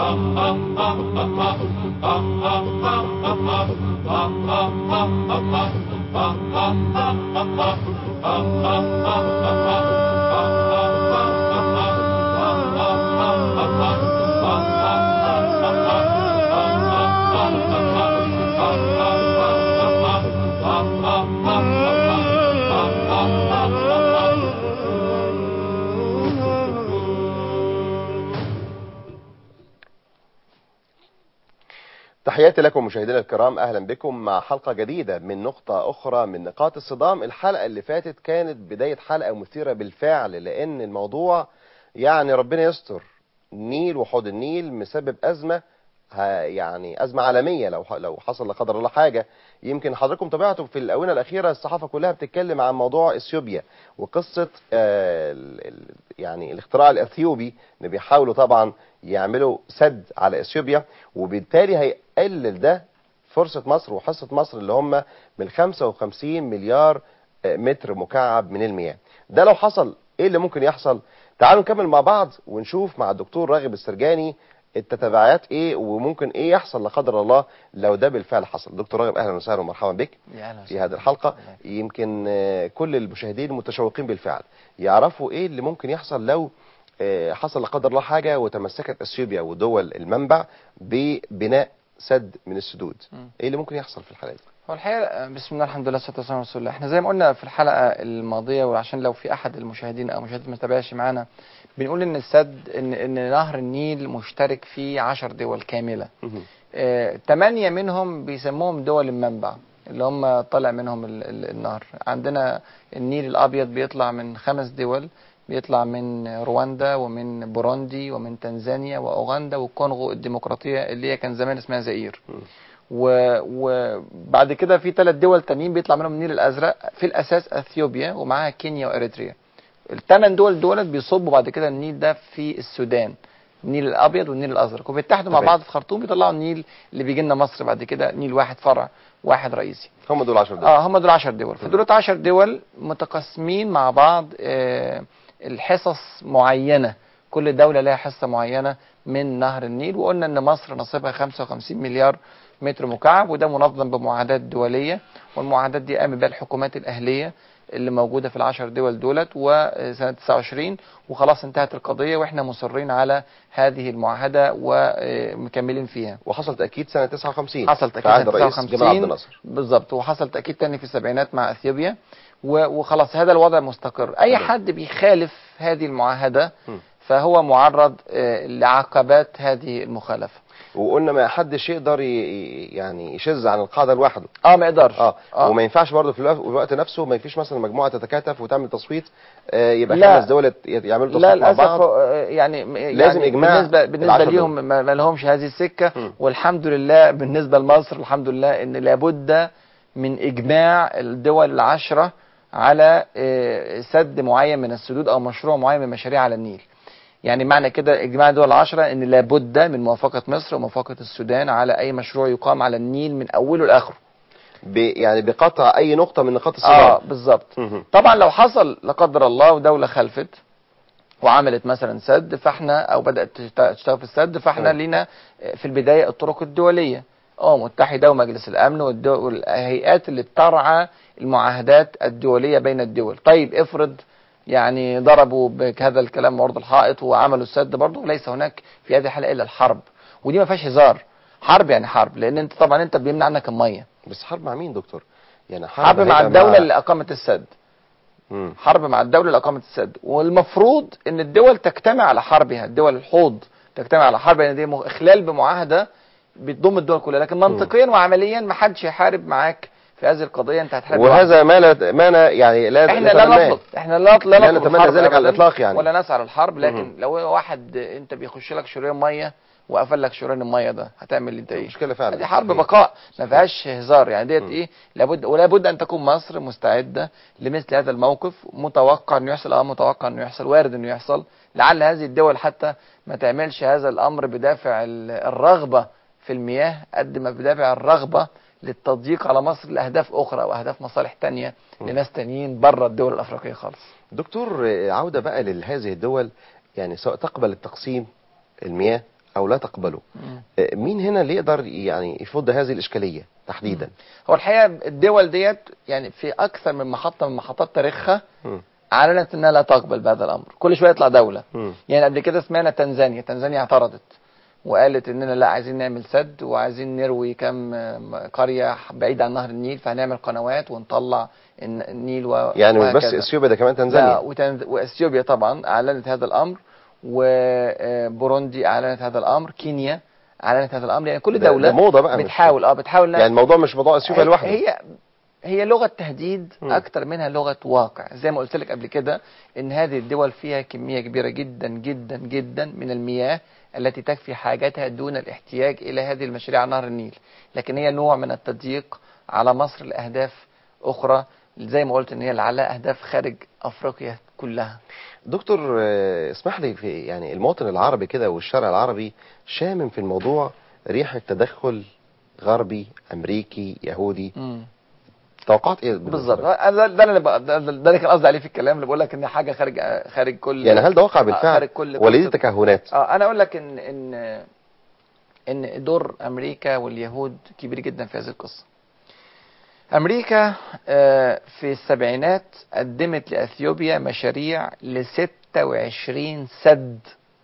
تحياتي لكم مشاهدينا الكرام اهلا بكم مع حلقه جديده من نقطه اخرى من نقاط الصدام الحلقه اللي فاتت كانت بدايه حلقه مثيره بالفعل لان الموضوع يعني ربنا يستر النيل وحوض النيل مسبب ازمه ها- يعني ازمه عالميه لو لو حصل لا قدر الله حاجه يمكن حضراتكم تابعتوا في الاونه الاخيره الصحافه كلها بتتكلم عن موضوع اثيوبيا وقصه آه، ال- ال- يعني الاختراع الاثيوبي ان بيحاولوا طبعا يعملوا سد على اثيوبيا وبالتالي هيقلل ده فرصه مصر وحصه مصر اللي هم من 55 مليار آه، متر مكعب من المياه ده لو حصل ايه اللي ممكن يحصل تعالوا نكمل مع بعض ونشوف مع الدكتور راغب السرجاني التتبعات ايه وممكن ايه يحصل لا قدر الله لو ده بالفعل حصل دكتور راغب اهلا وسهلا ومرحبا بك يا أهلا في وسهلا. هذه الحلقة الله يكرمك. يمكن آه، كل المشاهدين متشوقين بالفعل يعرفوا ايه اللي ممكن يحصل لو آه، حصل لا قدر الله حاجة وتمسكت اثيوبيا ودول المنبع ببناء سد من السدود مم. ايه اللي ممكن يحصل في الحالة دي هو الحقيقة بسم الله الحمد لله والصلاة والسلام على رسول الله احنا زي ما قلنا في الحلقة الماضية وعشان لو في أحد المشاهدين أو مشاهد ما تابعش معانا بنقول إن السد إن إن نهر النيل مشترك فيه عشر دول كاملة مهم. آه، تمانية منهم بيسموهم دول المنبع اللي هم طالع منهم ال ال النهر عندنا النيل الأبيض بيطلع من خمس دول بيطلع من رواندا ومن بوروندي ومن تنزانيا وأوغندا والكونغو الديمقراطية اللي هي كان زمان اسمها زئير مم. و- وبعد كده في ثلاث دول تانيين بيطلع منهم النيل الازرق في الاساس اثيوبيا ومعاها كينيا واريتريا الثمان دول دولت بيصبوا بعد كده النيل ده في السودان النيل الابيض والنيل الازرق وبيتحدوا مع تمام. بعض في خرطوم بيطلعوا النيل اللي بيجي لنا مصر بعد كده نيل واحد فرع واحد رئيسي هم دول 10 دول اه هم دول 10 دول فدول 10 دول متقاسمين مع بعض آه الحصص معينه كل دوله لها حصه معينه من نهر النيل وقلنا ان مصر نصيبها 55 مليار متر مكعب وده منظم بمعاهدات دوليه والمعاهدات دي قام بها الحكومات الاهليه اللي موجوده في العشر دول دولت وسنه 29 وخلاص انتهت القضيه واحنا مصرين على هذه المعاهده ومكملين فيها وحصل تأكيد سنة 59 حصل في تأكيد عهد سنة الرئيس 59 جمال عبد الناصر بالظبط وحصل تأكيد تاني في السبعينات مع اثيوبيا و- وخلاص هذا الوضع مستقر اي تمام. حد بيخالف هذه المعاهدة م. فهو معرض آه، لعقبات هذه المخالفة وقلنا ما حدش يقدر ي- ي- يعني يشذ عن القاعدة لوحده اه ما يقدرش اه, آه. وما ينفعش برضه في الوقت- الوقت نفسه ما يفيش مثلا مجموعه تتكاتف وتعمل تصويت آه يبقى لا. خمس دول يت- يعملوا تصويت لا مع للاسف بعض آه، يعني م- لازم يعني إجماع بالنسبه بالنسبه العشر ليهم دول. ما ما لهمش هذه السكه م. والحمد لله بالنسبه لمصر الحمد لله ان لابد من اجماع الدول العشره على آه، سد معين من السدود او مشروع معين من مشاريع على النيل يعني معنى كده اجماع الدول العشره ان لابد من موافقه مصر وموافقه السودان على اي مشروع يقام على النيل من اوله لاخره ب يعني بقطع اي نقطه من نقاط الصراع اه بالظبط مهم. طبعا لو حصل لا قدر الله ودوله خلفت وعملت مثلا سد فاحنا او بدات تشت- تشتغل في السد فاحنا تمام. لينا في البدايه الطرق الدوليه اه متحده ومجلس الامن والدو- والهيئات اللي بترعى المعاهدات الدوليه بين الدول طيب افرض يعني ضربوا بهذا الكلام عرض الحائط وعملوا السد برضه ليس هناك في هذه الحاله الا الحرب ودي ما فيهاش هزار حرب يعني حرب لان انت طبعا انت بيمنع عنك الميه بس حرب مع مين دكتور يعني حرب مع هيبقى الدوله اللي اقامت السد مم. حرب مع الدولة اللي أقامت السد والمفروض أن الدول تجتمع على حربها الدول الحوض تجتمع على حرب يعني دي مخ- إخلال بمعاهدة بتضم الدول كلها لكن منطقيا وعمليا ما حدش هيحارب معاك في هذه القضية أنت هتحارب لوحدك. وهلا ما لا ما لا يعني لا احنا لا نتمناه. نطلب احنا لا لا لا نطلب نتمنى الحرب ذلك على أبداً الإطلاق يعني. ولا نسعى للحرب لكن مهم. لو واحد انت بيخش لك شريان ميه وقفل لك شريان الميه ده هتعمل انت ايه؟ مشكله فعلا دي حرب صحيح. بقاء ما فيهاش هزار يعني ديت مم. ايه لابد ولابد ان تكون مصر مستعده لمثل هذا الموقف متوقع انه يحصل اه متوقع انه يحصل وارد انه يحصل لعل هذه الدول حتى ما تعملش هذا الامر بدافع ال- الرغبه في المياه قد ما بدافع الرغبه للتضييق على مصر لاهداف اخرى واهداف مصالح تانية مم. لناس تانيين بره الدول الافريقيه خالص دكتور آه، عودة بقى لهذه الدول يعني سواء تقبل التقسيم المياه او لا تقبله مم. آه، مين هنا اللي يقدر يعني يفض هذه الاشكاليه تحديدا هو الحقيقه الدول ديت يعني في اكثر من محطه من محطات تاريخها مم. اعلنت انها لا تقبل بهذا الامر كل شويه يطلع دوله مم. يعني قبل كده سمعنا تنزانيا تنزانيا اعترضت وقالت اننا لا عايزين نعمل سد وعايزين نروي كم آه، قريه بعيد عن نهر النيل فهنعمل قنوات ونطلع الن- النيل و... يعني مش بس وهكذا. اثيوبيا ده كمان لا تنزانيا وتنز... واثيوبيا طبعا اعلنت هذا الامر وبوروندي اعلنت هذا الامر كينيا اعلنت هذا الامر يعني كل ده- دوله ده موضه بقى مش- بتحاول اه بتحاول إنها يعني الموضوع مش موضوع اثيوبيا هي- لوحده هي هي لغه تهديد مم. اكتر منها لغه واقع زي ما قلت لك قبل كده ان هذه الدول فيها كميه كبيره جدا جدا جدا من المياه التي تكفي حاجاتها دون الاحتياج الى هذه المشاريع على نهر النيل لكن هي نوع من التضييق على مصر لاهداف اخرى زي ما قلت ان هي لعلها اهداف خارج افريقيا كلها دكتور آه، اسمح لي في يعني المواطن العربي كده والشارع العربي شامم في الموضوع ريحه تدخل غربي امريكي يهودي مم. توقعات ايه بالنسبة بالظبط لك؟ ده ده اللي بقى- ده ده اللي كان قصدي عليه في الكلام اللي بقول لك ان حاجه خارج خارج كل يعني هل ده واقع آه، بالفعل خارج كل ولا دي قصة- تكهنات اه انا اقول لك ان ان ان دور امريكا واليهود كبير جدا في هذه القصه امريكا آه، في السبعينات قدمت لاثيوبيا مشاريع ل 26 سد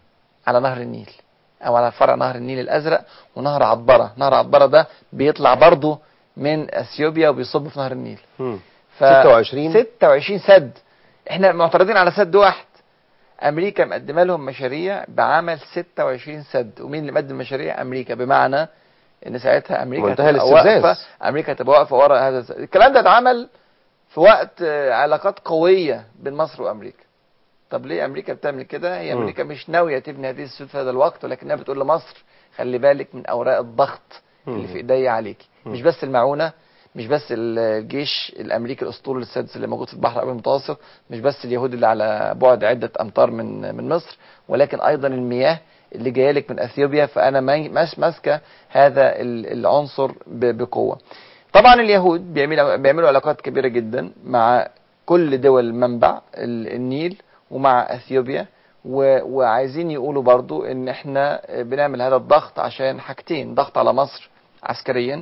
على نهر النيل او على فرع نهر النيل الازرق ونهر عطبره نهر عطبره ده بيطلع برضه من اثيوبيا وبيصب في نهر النيل مم. ف 26 26 سد احنا معترضين على سد واحد امريكا مقدمه لهم مشاريع بعمل 26 سد ومين اللي مقدم مشاريع امريكا بمعنى ان ساعتها امريكا منتهى هتبقى الاستفزاز. واقفه امريكا هتبقى واقفه ورا هذا السد. الكلام ده اتعمل في وقت آه، علاقات قويه بين مصر وامريكا طب ليه امريكا بتعمل كده هي مم. امريكا مش ناويه تبني هذه السدود في هذا الوقت ولكنها بتقول لمصر خلي بالك من اوراق الضغط اللي مم. في ايديا عليكي مم. مش بس المعونه مش بس الجيش الامريكي الاسطوري السادس اللي موجود في البحر الابيض المتوسط مش بس اليهود اللي على بعد عده امتار من من مصر ولكن ايضا المياه اللي جايه لك من اثيوبيا فانا ما- مش ماسكه هذا ال- العنصر ب- بقوه طبعا اليهود بيعملوا بيعملوا علاقات كبيره جدا مع كل دول منبع ال- النيل ومع اثيوبيا و- وعايزين يقولوا برضو ان احنا بنعمل هذا الضغط عشان حاجتين ضغط على مصر عسكريا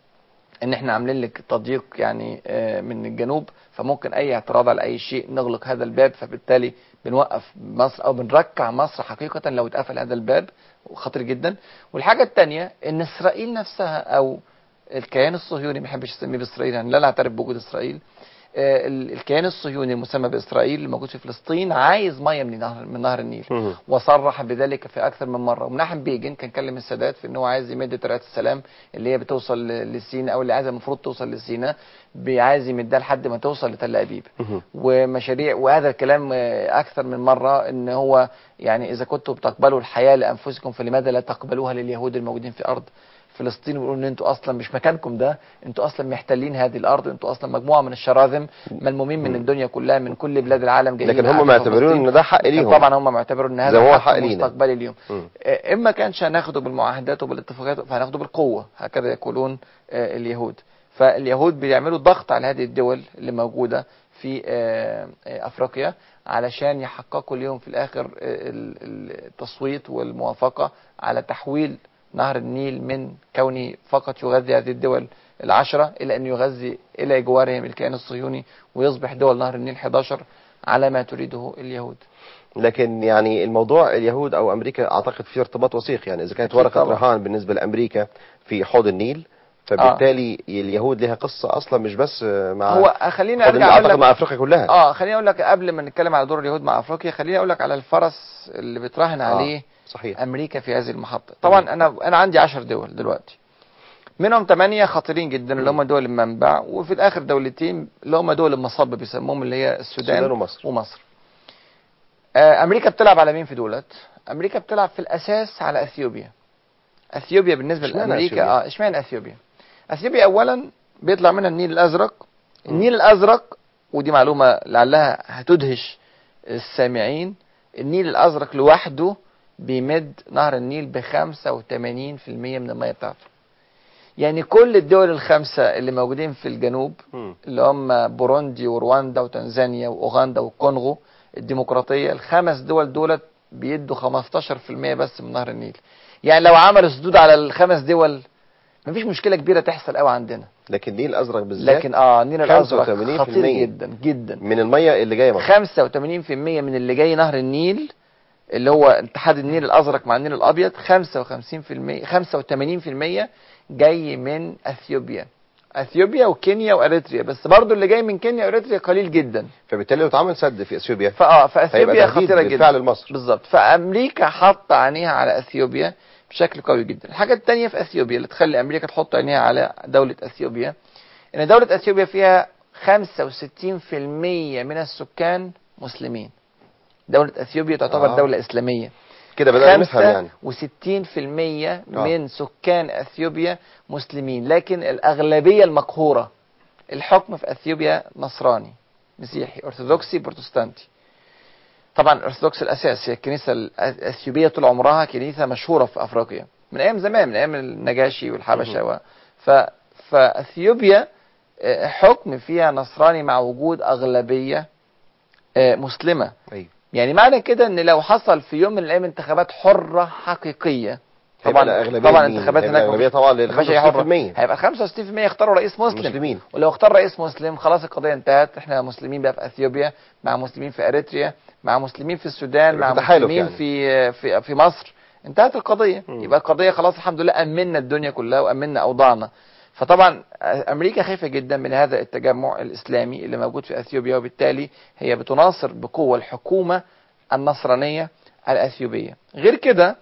ان احنا عاملين لك تضييق يعني آه، من الجنوب فممكن اي اعتراض على اي شيء نغلق هذا الباب فبالتالي بنوقف مصر او بنركع مصر حقيقة لو اتقفل هذا الباب خطير جدا والحاجة الثانية ان اسرائيل نفسها او الكيان الصهيوني ما بحبش اسميه باسرائيل يعني لا نعترف بوجود اسرائيل آه، ال- الكيان الصهيوني المسمى باسرائيل الموجود في فلسطين عايز ميه من نهر من نهر النيل مم. وصرح بذلك في اكثر من مره ومناحم بيجن كان كلم السادات في ان هو عايز يمد طريقه السلام اللي هي بتوصل ل- لسينا او اللي عايزه المفروض توصل لسينا عايز يمدها لحد ما توصل لتل ابيب مم. ومشاريع وهذا الكلام آه، اكثر من مره ان هو يعني اذا كنتم بتقبلوا الحياه لانفسكم فلماذا لا تقبلوها لليهود الموجودين في ارض فلسطين ويقولوا ان انتوا اصلا مش مكانكم ده انتوا اصلا محتلين هذه الارض انتوا اصلا مجموعه من الشراذم ملمومين من الدنيا كلها من كل بلاد العالم جايين لكن هم قاعدين في معتبرين فلسطين. ان ده حق ليهم طبعا هم معتبرون ان زي ما هذا هو حق حق لينا. مستقبلي اليوم مم. آه، اما كانش هناخده بالمعاهدات وبالاتفاقات فهناخده بالقوه هكذا يقولون آه، اليهود فاليهود بيعملوا ضغط على هذه الدول اللي موجوده في آه، آه، افريقيا علشان يحققوا اليوم في الاخر آه، ال- ال- التصويت والموافقه على تحويل نهر النيل من كونه فقط يغذي هذه الدول العشرة إلى أن يغذي إلى جوارهم الكيان الصهيوني ويصبح دول نهر النيل 11 على ما تريده اليهود لكن يعني الموضوع اليهود او امريكا اعتقد في ارتباط وثيق يعني اذا كانت أكيد ورقه طبعا. رهان بالنسبه لامريكا في حوض النيل فبالتالي اليهود لها قصه اصلا مش بس مع هو خليني حوض النيل، ارجع اقول اعتقد لك مع افريقيا كلها اه خليني اقول لك قبل ما نتكلم على دور اليهود مع افريقيا خليني اقول لك على الفرس اللي بتراهن آه، عليه صحيح امريكا في هذه المحطه طبعا انا انا عندي 10 دول دلوقتي منهم 8 خطيرين جدا اللي هم دول المنبع وفي الاخر دولتين اللي هم دول المصب بيسموهم اللي هي السودان, السودان ومصر. ومصر آه امريكا بتلعب على مين في دولت امريكا بتلعب في الاساس على اثيوبيا اثيوبيا بالنسبه اشمعنى لامريكا أثيوبيا؟ اه اشمعنى اثيوبيا اثيوبيا اولا بيطلع منها النيل الازرق النيل الازرق ودي معلومه لعلها هتدهش السامعين النيل الازرق لوحده بيمد نهر النيل ب 85% من الميه بتاعته يعني كل الدول الخمسه اللي موجودين في الجنوب مم. اللي هم بوروندي ورواندا وتنزانيا واوغندا والكونغو الديمقراطيه الخمس دول دولت بيدوا 15% بس من نهر النيل يعني لو عملوا سدود على الخمس دول مفيش مشكله كبيره تحصل قوي عندنا لكن النيل الازرق بالذات لكن اه النيل الازرق 85% خطير جدا جدا من الميه اللي جايه مصر 85% من اللي جاي نهر النيل اللي هو اتحاد النيل الازرق مع النيل الابيض 55% 85% جاي من اثيوبيا اثيوبيا وكينيا واريتريا بس برضو اللي جاي من كينيا واريتريا قليل جدا فبالتالي لو اتعمل سد في اثيوبيا فاه هيبقى فاثيوبيا تهديد خطيره جدا بالفعل لمصر بالظبط فامريكا حاطه عينيها على اثيوبيا بشكل قوي جدا الحاجه الثانيه في اثيوبيا اللي تخلي امريكا تحط عينيها على دوله اثيوبيا ان دوله اثيوبيا فيها 65% من السكان مسلمين دوله اثيوبيا تعتبر آه. دوله اسلاميه كده بدأنا نفهم يعني 65% من سكان اثيوبيا مسلمين لكن الاغلبيه المقهوره الحكم في اثيوبيا نصراني مسيحي ارثوذكسي بروتستانتي طبعا الارثوذكس الاساس هي الكنيسه الاثيوبيه طول عمرها كنيسه مشهوره في افريقيا من ايام زمان من ايام النجاشي والحبشه و... ف... فاثيوبيا آه، حكم فيها نصراني مع وجود اغلبيه آه، مسلمه ايوه يعني معنى كده ان لو حصل في يوم من الايام انتخابات حره حقيقيه هيبقى طبعا الأغلبية طبعا مين؟ انتخابات هيبقى هناك الأغلبية طبعا لل مفيش أي حرة. 65% هيبقى 65% يختاروا رئيس مسلم مسلمين ولو اختار رئيس مسلم خلاص القضيه انتهت احنا مسلمين بقى في اثيوبيا مع مسلمين في اريتريا مع مسلمين في السودان مع في تحالف مسلمين يعني. في في في مصر انتهت القضيه مم. يبقى القضيه خلاص الحمد لله امنا الدنيا كلها وامنا اوضاعنا فطبعا امريكا خايفه جدا من هذا التجمع الاسلامي اللي موجود في اثيوبيا وبالتالي هي بتناصر بقوه الحكومه النصرانيه الاثيوبيه غير كده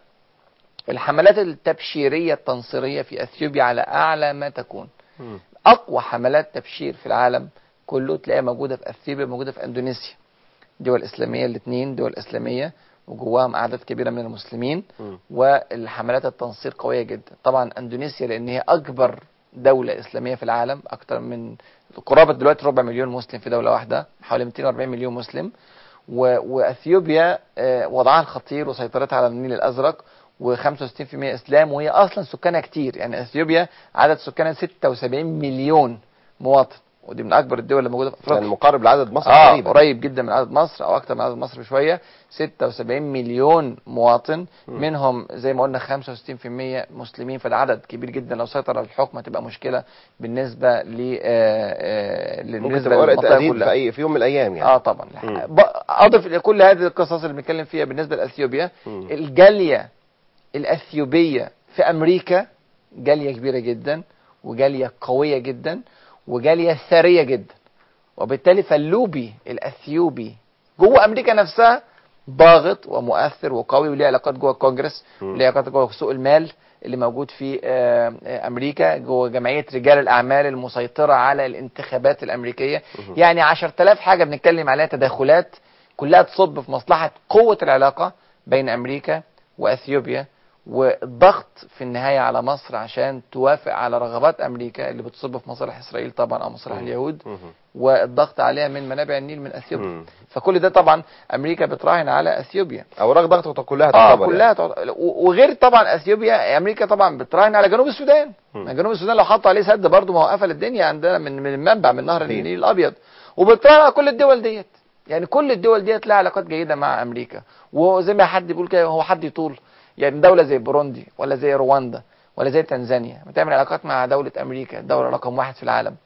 الحملات التبشيريه التنصيريه في اثيوبيا على اعلى ما تكون مم. اقوى حملات تبشير في العالم كله تلاقيها موجوده في اثيوبيا موجوده في اندونيسيا دول اسلاميه الاثنين دول اسلاميه وجواهم اعداد كبيره من المسلمين مم. والحملات التنصير قويه جدا طبعا اندونيسيا لان هي اكبر دوله اسلاميه في العالم اكتر من قرابه دلوقتي ربع مليون مسلم في دوله واحده حوالي 240 مليون مسلم و... واثيوبيا آه، وضعها الخطير وسيطرتها على النيل الازرق و65% اسلام وهي اصلا سكانها كتير يعني اثيوبيا عدد سكانها 76 مليون مواطن ودي من اكبر الدول اللي موجوده في افريقيا يعني مقارب لعدد مصر اه تقريبا قريب جدا من عدد مصر او اكتر من عدد مصر بشويه 76 مليون مواطن مم. منهم زي ما قلنا 65% مسلمين فده عدد كبير جدا لو سيطر على الحكم هتبقى مشكله بالنسبه ل آه، آه، ممكن بالنسبه تبقى ورقه للمنطقه تأديب في كلها اي في يوم من الايام يعني اه طبعا مم. ب- اضف الى كل هذه القصص اللي بنتكلم فيها بالنسبه لاثيوبيا مم. الجاليه الاثيوبيه في امريكا جاليه كبيره جدا وجاليه قويه جدا وجاليه ثريه جدا وبالتالي فاللوبي الاثيوبي جوه امريكا نفسها ضاغط ومؤثر وقوي وليه علاقات جوه الكونجرس مم. وليه علاقات جوه سوق المال اللي موجود في آه، آه، امريكا جوه جمعيه رجال الاعمال المسيطره على الانتخابات الامريكيه مهم. يعني 10000 حاجه بنتكلم عليها تداخلات كلها تصب في مصلحه قوه العلاقه بين امريكا واثيوبيا والضغط في النهايه على مصر عشان توافق على رغبات امريكا اللي بتصب في مصالح اسرائيل طبعا او مصالح مم. اليهود مهم. والضغط عليها من منابع النيل من اثيوبيا مم. فكل ده طبعا امريكا بتراهن على اثيوبيا اوراق ضغط كلها اه تعتبر كلها تعت- و- وغير طبعا اثيوبيا امريكا طبعا بتراهن على جنوب السودان مم. جنوب السودان لو حطوا عليه سد برضه ما هو قفل الدنيا عندنا من من المنبع من نهر صحيح. النيل الابيض وبتراهن على كل الدول ديت يعني كل الدول ديت لها علاقات جيده مع امريكا وزي ما حد بيقول كده هو حد يطول يعني دوله زي بوروندي ولا زي رواندا ولا زي تنزانيا بتعمل علاقات مع دوله امريكا الدوله رقم واحد في العالم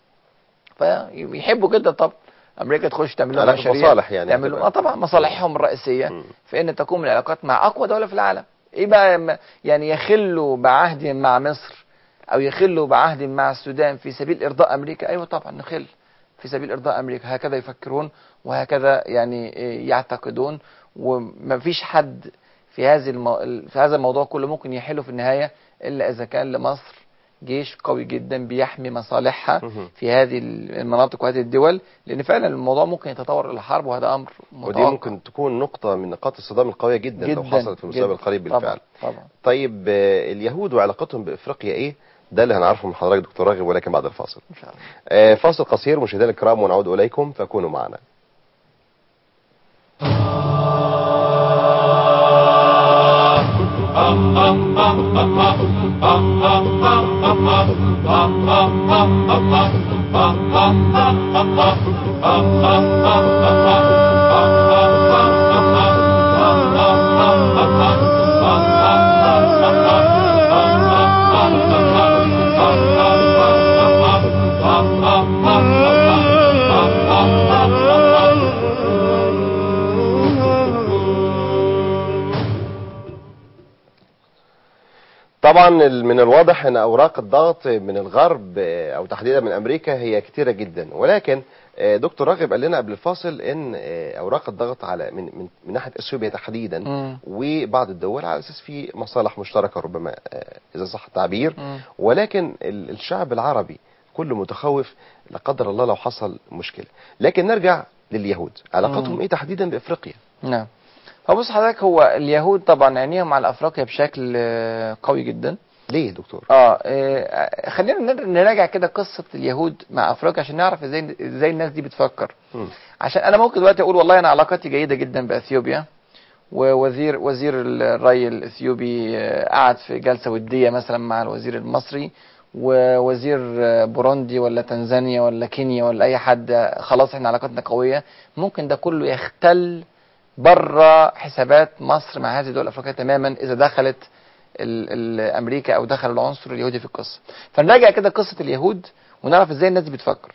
فيحبوا جدا طبعا امريكا تخش تعمل لهم علاقة مشاريع مصالح يعني تعمل لهم هتبقى. اه طبعا مصالحهم الرئيسيه مم. في ان تكون من العلاقات مع اقوى دوله في العالم ايه بقى م- يعني يخلوا بعهد مع مصر او يخلوا بعهد مع السودان في سبيل ارضاء امريكا ايوه طبعا نخل في سبيل ارضاء امريكا هكذا يفكرون وهكذا يعني إيه يعتقدون ومفيش حد في هذه المو... في هذا الموضوع كله ممكن يحله في النهايه الا اذا كان لمصر جيش قوي جدا بيحمي مصالحها مهم. في هذه المناطق وهذه الدول لان فعلا الموضوع ممكن يتطور الى حرب وهذا امر ودي متوقع. ممكن تكون نقطة من نقاط الصدام القوية جدا, لو حصلت في المستقبل جداً. القريب بالفعل طبعا طبعا طيب آه، اليهود وعلاقتهم بافريقيا ايه ده اللي هنعرفه من حضرتك دكتور راغب ولكن بعد الفاصل ان شاء الله آه، فاصل قصير مشاهدينا الكرام ونعود اليكم فكونوا معنا طبعا ال- من الواضح ان اوراق الضغط من الغرب آه، او تحديدا من امريكا هي كتيره جدا ولكن آه، دكتور راغب قال لنا قبل الفاصل ان آه، اوراق الضغط على من من, من ناحيه اثيوبيا تحديدا مم. وبعض الدول على اساس في مصالح مشتركه ربما آه، اذا صح التعبير مم. ولكن ال- الشعب العربي كله متخوف لا قدر الله لو حصل مشكله لكن نرجع لليهود علاقتهم مم. ايه تحديدا بافريقيا نعم هو بص حضرتك هو اليهود طبعا عينيهم على افريقيا بشكل آه، قوي جدا ليه يا دكتور اه آه، خلينا نر- نراجع كده قصه اليهود مع افريقيا عشان نعرف ازاي ازاي الناس دي بتفكر مم. عشان انا ممكن دلوقتي اقول والله انا علاقتي جيده جدا باثيوبيا ووزير وزير الري الاثيوبي آه، قعد في جلسه وديه مثلا مع الوزير المصري ووزير آه، بوروندي ولا تنزانيا ولا كينيا ولا اي حد آه، خلاص احنا علاقتنا قويه ممكن ده كله يختل بره حسابات مصر مع هذه الدول الافريقيه تماما اذا دخلت ال- ال- امريكا او دخل العنصر اليهودي في القصه فنراجع كده قصه اليهود ونعرف ازاي الناس دي بتفكر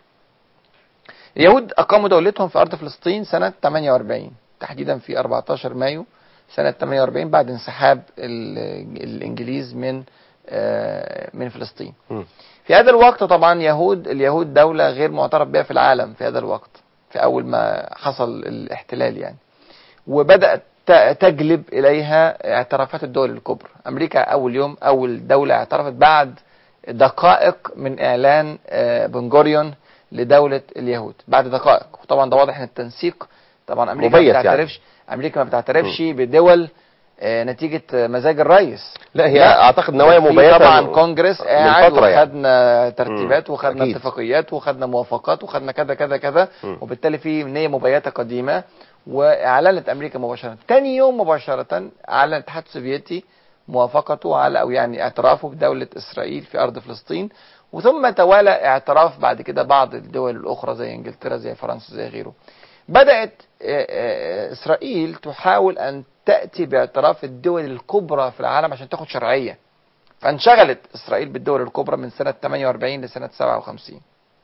اليهود اقاموا دولتهم في ارض فلسطين سنه 48 تحديدا في 14 مايو سنه 48 بعد انسحاب ال- الانجليز من آه، من فلسطين مم. في هذا الوقت طبعا يهود اليهود دولة غير معترف بها في العالم في هذا الوقت في أول ما حصل الاحتلال يعني وبدأت ت- تجلب إليها اعترافات الدول الكبرى أمريكا أول يوم أول دولة اعترفت بعد دقائق من إعلان آه، بن غوريون لدولة اليهود بعد دقائق وطبعا ده واضح ان التنسيق طبعا أمريكا ما مبيت يعني. بتعترفش أمريكا ما بتعترفش بدول آه، نتيجة آه، مزاج الرئيس لا هي لا. اعتقد نوايا في مبيته طبعا من- كونجرس من قاعد فترة يعني. وخدنا ترتيبات مم. وخدنا أكيد. اتفاقيات وخدنا موافقات وخدنا كذا كذا كذا مم. وبالتالي في نية مبيتة قديمة واعلنت امريكا مباشرة تاني يوم مباشرة اعلن الاتحاد السوفيتي موافقته على او يعني اعترافه بدولة اسرائيل في ارض فلسطين وثم توالى اعتراف بعد كده بعض الدول الاخرى زي انجلترا زي فرنسا زي غيره بدأت آه، آه، اسرائيل تحاول ان تأتي باعتراف الدول الكبرى في العالم عشان تاخد شرعية فانشغلت اسرائيل بالدول الكبرى من سنه 48 لسنه 57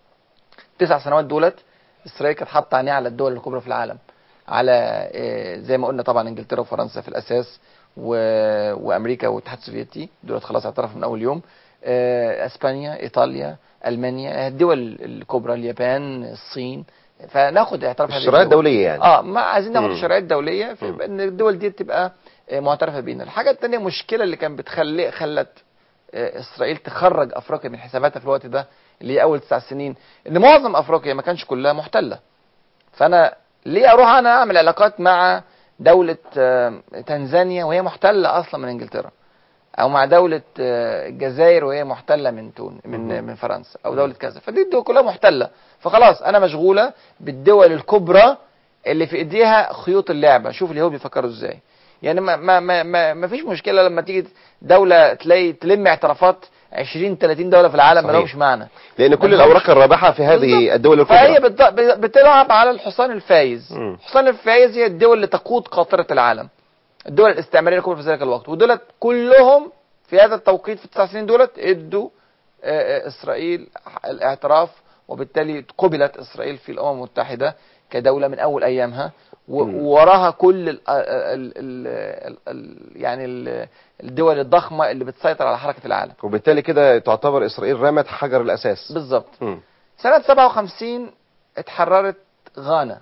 تسع سنوات دولت اسرائيل كانت حاطه عينيها على الدول الكبرى في العالم على آه، زي ما قلنا طبعا انجلترا وفرنسا في الاساس و... وامريكا والاتحاد السوفيتي دولت خلاص اعترفوا من اول يوم آه، اسبانيا ايطاليا المانيا الدول الكبرى اليابان الصين فناخد اعتراف هذه الشرعيه الدول. الدوليه يعني اه ما عايزين ناخد مم. الشرعيه الدوليه في مم. ان الدول دي تبقى آه، معترفه بينا الحاجه الثانيه مشكله اللي كان بتخلي خلت آه، اسرائيل تخرج افريقيا من حساباتها في الوقت ده اللي هي اول تسع سنين ان معظم افريقيا ما كانش كلها محتله فانا ليه اروح انا اعمل علاقات مع دوله آه، تنزانيا وهي محتله اصلا من انجلترا او مع دوله آه، الجزائر وهي محتله من تون من مهم. من فرنسا او دوله كذا فدي الدول كلها محتله فخلاص انا مشغوله بالدول الكبرى اللي في ايديها خيوط اللعبه شوف اليهود بيفكروا ازاي يعني ما ما ما ما, ما فيش مشكله لما تيجي دوله تلاقي تلم اعترافات 20 30 دوله في العالم ما صحيح. لهمش معنى لان كل ما الاوراق الرابحه في هذه بالظبط. الدول فهي الكبرى بت- بتلعب على الحصان الفايز مم. الحصان الفايز هي الدول اللي تقود قاطره العالم الدول الاستعماريه الكبرى في ذلك الوقت ودولت كلهم في هذا التوقيت في التسع سنين دولت ادوا آه، آه، اسرائيل الاعتراف وبالتالي قبلت اسرائيل في الامم المتحده كدوله من اول ايامها و- مم. ووراها كل ال ال ال ال ال يعني ال الدول الضخمه اللي بتسيطر على حركه العالم وبالتالي كده تعتبر اسرائيل رمت حجر الاساس بالظبط مم. سنة 57 اتحررت غانا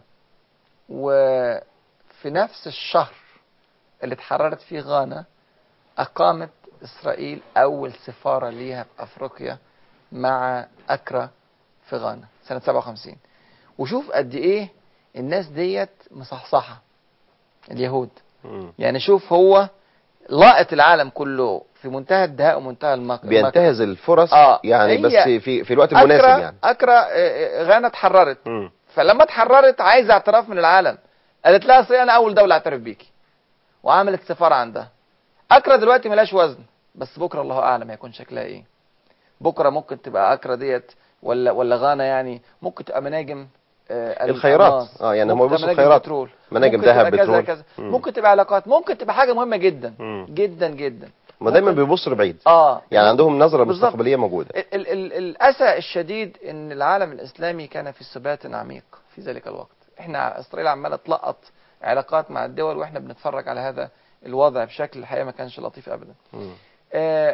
وفي نفس الشهر اللي اتحررت فيه غانا أقامت إسرائيل أول سفارة ليها في أفريقيا مع أكرا في غانا سنة 57 وشوف قد إيه الناس ديت مصحصحة اليهود مم. يعني شوف هو لاقط العالم كله في منتهى الدهاء ومنتهى المكر بينتهز الفرص آه. يعني هي بس في في الوقت المناسب أكرا يعني أكرا آه، آه، غانا اتحررت مم. فلما اتحررت عايزه اعتراف من العالم قالت لها اصل انا اول دوله اعترف بيكي وعملت سفاره عندها اكرا دلوقتي ملاش وزن بس بكره الله اعلم هيكون شكلها ايه بكره ممكن تبقى اكرا ديت ولا ولا غانا يعني ممكن تبقى مناجم آه الخيرات. الألماس. آه، يعني هم ممكن بيبصوا تبقى الخيرات. بترول مناجم ممكن ذهب تبقى كذا بترول كذا مم. ممكن تبقى علاقات ممكن تبقى حاجه مهمه جدا مم. جدا جدا ما دايما ممكن- بيبصوا لبعيد اه يعني عندهم نظره بالظبط. مستقبليه موجوده ال ال ال الأسى الشديد ان العالم الاسلامي كان في سبات عميق في ذلك الوقت احنا اسرائيل عماله تلقط علاقات مع الدول واحنا بنتفرج على هذا الوضع بشكل الحقيقه ما كانش لطيف ابدا مم. آه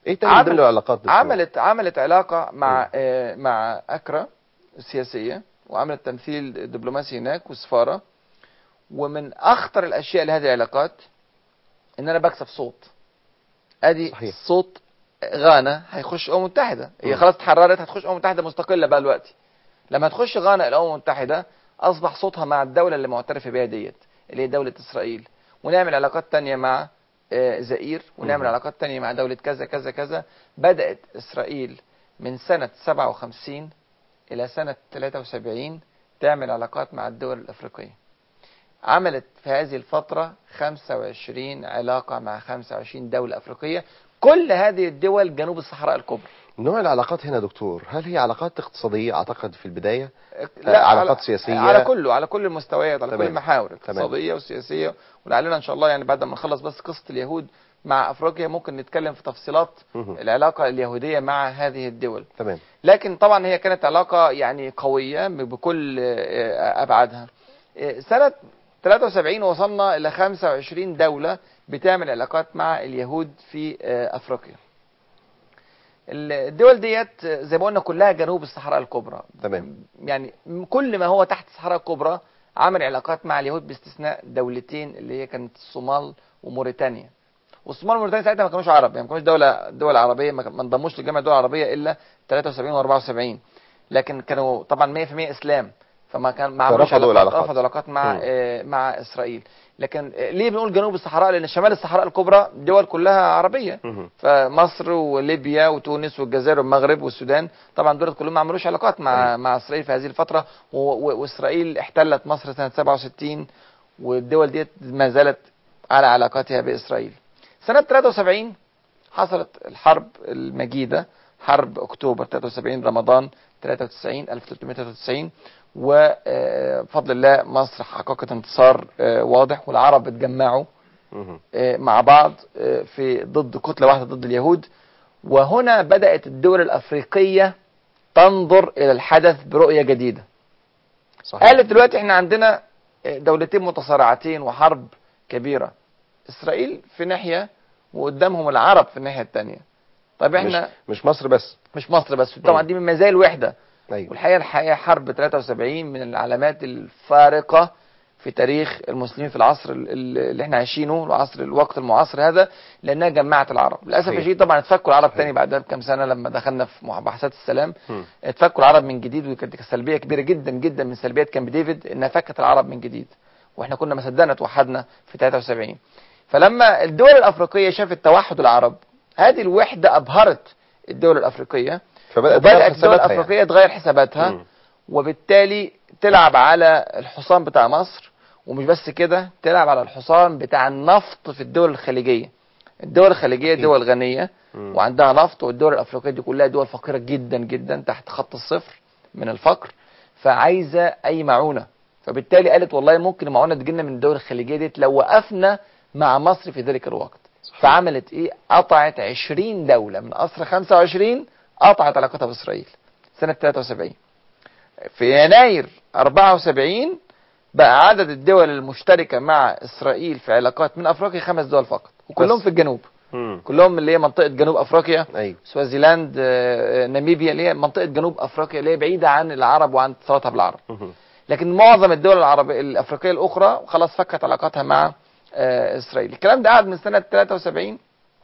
ايه تاني من ضمن عمل- العلاقات دكتور؟ عملت عملت علاقه مم. مع آه مع اكرا السياسيه وعملت تمثيل دبلوماسي هناك وسفاره ومن اخطر الاشياء لهذه العلاقات ان انا بكسب صوت ادي صحيح. صوت غانا هيخش الامم المتحده هي مم. خلاص اتحررت هتخش الامم المتحده مستقله بقى دلوقتي لما تخش غانا الامم المتحده اصبح صوتها مع الدوله اللي معترف بيها ديت اللي هي دوله اسرائيل ونعمل علاقات تانية مع آه، زئير ونعمل مم. علاقات تانية مع دولة كذا كذا كذا بدأت إسرائيل من سنة 57 إلى سنة 73 تعمل علاقات مع الدول الأفريقية عملت في هذه الفترة 25 علاقة مع 25 دولة أفريقية كل هذه الدول جنوب الصحراء الكبرى نوع العلاقات هنا دكتور هل هي علاقات اقتصادية اعتقد في البداية لا علاقات على- سياسية. على كله على كل المستويات على كل تمام. المحاور اقتصاديه وسياسيه ولعلنا ان شاء الله يعني بعد ما نخلص بس قصه اليهود مع افريقيا ممكن نتكلم في تفصيلات مهم. العلاقه اليهوديه مع هذه الدول تمام لكن طبعا هي كانت علاقه يعني قويه بكل آه، ابعادها آه، سنه 73 وصلنا الى 25 دوله بتعمل علاقات مع اليهود في آه، افريقيا الدول ديت آه، زي ما قلنا كلها جنوب الصحراء الكبرى تمام يعني م- كل ما هو تحت الصحراء الكبرى عمل علاقات مع اليهود باستثناء دولتين اللي هي كانت الصومال وموريتانيا والصومال وموريتانيا ساعتها ما كانوش عرب يعني ما كانوش دوله دول عربيه ما كان- ما انضموش لجامعه الدول العربيه الا 73 و74 لكن كانوا طبعا 100% اسلام فما كان ما عملوش فرفضوا علاقات العلاقات. رفضوا علاقات مع مم. آه مع اسرائيل لكن آه ليه بنقول جنوب الصحراء لان شمال الصحراء الكبرى دول كلها عربيه مهم. فمصر وليبيا وتونس والجزائر والمغرب والسودان طبعا دول كلهم ما عملوش علاقات مع مع اسرائيل في هذه الفتره و- و- واسرائيل احتلت مصر سنه 67 والدول ديت ما زالت على علاقاتها باسرائيل. سنه 73 حصلت الحرب المجيده حرب اكتوبر 73 رمضان 93 1393 وبفضل الله مصر حققت انتصار آه، واضح والعرب اتجمعوا مهم. آه، مع بعض آه، في ضد كتلة واحدة ضد اليهود وهنا بدأت الدول الأفريقية تنظر إلى الحدث برؤية جديدة صحيح قالت دلوقتي احنا عندنا آه، دولتين متصارعتين وحرب كبيرة إسرائيل في ناحية وقدامهم العرب في الناحية التانية طيب مش, احنا مش مصر بس مش, مصر بس طبعا مم. دي من مزايا الوحدة ايوه والحقيقه الحقيقه حرب 73 من العلامات الفارقه في تاريخ المسلمين في العصر ال- ال- اللي احنا عايشينه العصر الوقت المعاصر هذا لانها جمعت العرب للاسف صحيح. الشديد طبعا اتفكوا العرب صحيح. تاني بعدها بكام سنه لما دخلنا في مباحثات السلام مم. اتفكوا العرب من جديد وكانت سلبيه كبيره جدا جدا من سلبيات كامب ديفيد انها فكت العرب من جديد واحنا كنا ما صدقنا توحدنا في 73 فلما الدول الافريقيه شافت توحد العرب هذه الوحده ابهرت الدول الافريقيه فبدأت وبدات تغير الدول حساباتها الافريقيه تغير حساباتها مم. وبالتالي تلعب على الحصان بتاع مصر ومش بس كده تلعب على الحصان بتاع النفط في الدول الخليجيه الدول الخليجيه أكيد. دول غنيه مم. وعندها نفط والدول الافريقيه دي كلها دول فقيره جدا جدا تحت خط الصفر من الفقر فعايزه اي معونه فبالتالي قالت والله ممكن المعونه تجينا من الدول الخليجيه ديت لو وقفنا مع مصر في ذلك الوقت صحيح. فعملت ايه قطعت 20 دوله من اصل 25 قطعت علاقتها باسرائيل سنه 73 في يناير 74 بقى عدد الدول المشتركه مع اسرائيل في علاقات من افريقيا خمس دول فقط وكلهم بس. في الجنوب مم. كلهم اللي هي منطقه جنوب افريقيا ايوه سوازيلاند آه، آه، ناميبيا اللي هي منطقه جنوب افريقيا اللي هي بعيده عن العرب وعن اتصالاتها بالعرب مهم. لكن معظم الدول العربيه الافريقيه الاخرى خلاص فكت علاقاتها مع آه، اسرائيل الكلام ده قعد من سنه 73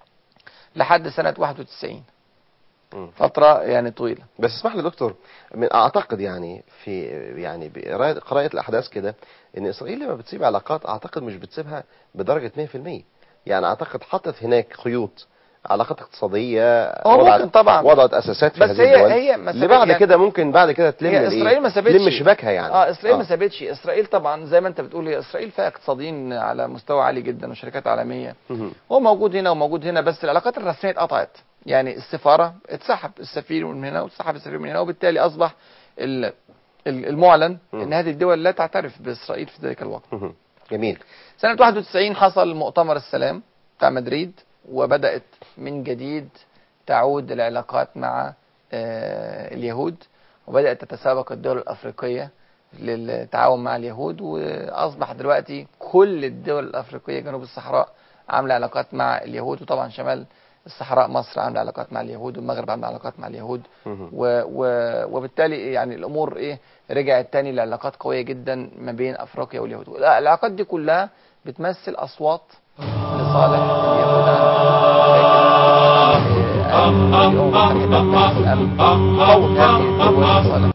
لحد سنه 91 مم. فتره يعني طويله بس اسمح لي دكتور من اعتقد يعني في يعني بقراءة قراءة الاحداث كده ان اسرائيل لما بتسيب علاقات اعتقد مش بتسيبها بدرجة 100% يعني اعتقد حطت هناك خيوط علاقات اقتصادية هو وضعت- ممكن طبعا. وضعت اساسات في بس هذه هي الدول هي ما اللي بعد سابت- يعني- كده ممكن بعد كده تلم هي الإيه؟ اسرائيل ما سابتش تلم شباكها يعني اه اسرائيل ما آه. سابتش اسرائيل طبعا زي ما انت بتقول هي اسرائيل فيها اقتصاديين على مستوى عالي جدا وشركات عالميه مهم. هو موجود هنا وموجود هنا بس العلاقات الرسميه اتقطعت يعني السفاره اتسحب السفير من هنا واتسحب السفير من هنا وبالتالي اصبح ال- ال- المعلن مم. ان هذه الدول لا تعترف باسرائيل في ذلك الوقت مهم. جميل سنه 91 حصل مؤتمر السلام بتاع مدريد وبدات من جديد تعود العلاقات مع آه، اليهود وبدات تتسابق الدول الافريقيه للتعاون مع اليهود واصبح دلوقتي كل الدول الافريقيه جنوب الصحراء عامله علاقات مع اليهود وطبعا شمال الصحراء مصر عامله علاقات مع اليهود والمغرب عامله علاقات مع اليهود مهم. و و وبالتالي يعني الامور ايه رجعت تاني لعلاقات قويه جدا ما بين افريقيا واليهود لا، العلاقات دي كلها بتمثل اصوات لصالح اليهود عن لكن الامم المتحده الامن قوت هذه الدول لصالح